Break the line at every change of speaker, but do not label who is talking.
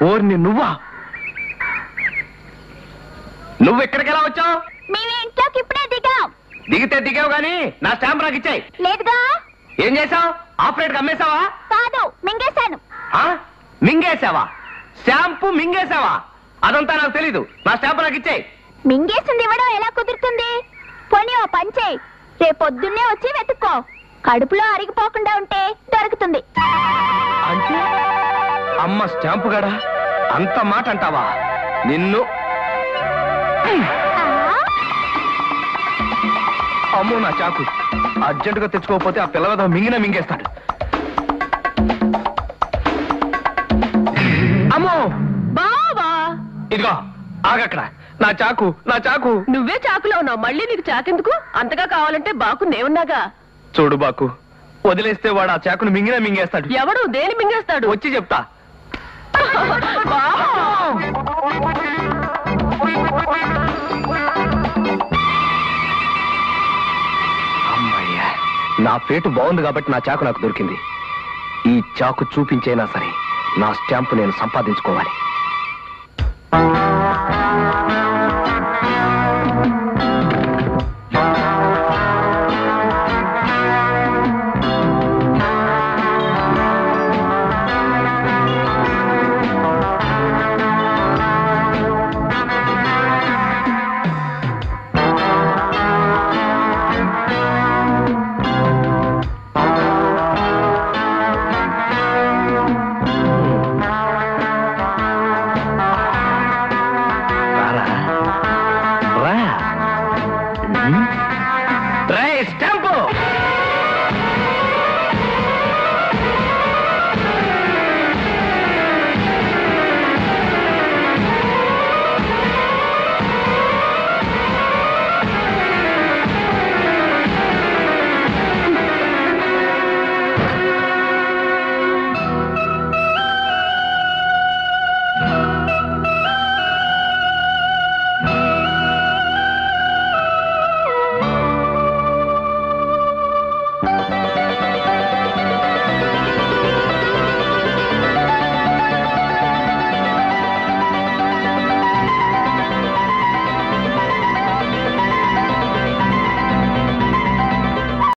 ఓర్ని నువ్వా నువ్వు ఎక్కడికి ఎలా వచ్చావు
మేము ఇంట్లోకి ఇప్పుడే దిగాం
దిగితే దిగావు గాని నా స్టాంప్ నాకు ఇచ్చాయి
లేదుగా
ఏం చేసావు ఆపరేట్ అమ్మేశావా
కాదు మింగేశాను
ఆ? మింగేశావా షాంపూ మింగేశావా అదంతా నాకు తెలీదు నా స్టాంప్ నాకు ఇచ్చాయి
మింగేసింది ఇవ్వడం ఎలా కుదురుతుంది పోనీ ఓ పంచే రేపొద్దున్నే వచ్చి వెతుక్కో కడుపులో అరిగిపోకుండా ఉంటే దొరుకుతుంది
అంటే అమ్మ స్టాంపు గడా అంత మాట అంటావా నిన్ను
ఆ,
అమ్మో నా చాకు అర్జెంటుగా తెచ్చుకోకపోతే ఆ పిల్లవద మింగిన మింగేస్తాడు అమ్మో
బావా
ఇదిగో ఆగక్కడ నా చాకు నా చాకు
నువ్వే చాకులో ఉన్నావు మళ్ళీ నీకు చాకెందుకు అంతగా కావాలంటే బాకు నేనున్నాగా
చూడు బాకు వదిలేస్తే వాడు ఆ చాకును మింగిన మింగేస్తాడు
ఎవడు దేని మింగేస్తాడు
వచ్చి చెప్తా
బావా!
అమ్మయ్యా నా పేటు బాగుంది కాబట్టి నా చాకు నాకు దొరికింది ఈ చాకు చూపించైనా సరే నా స్టాంపు నేను సంపాదించుకోవాలి రారా. రా. ఉమ్. రేయ్, స్టాంప్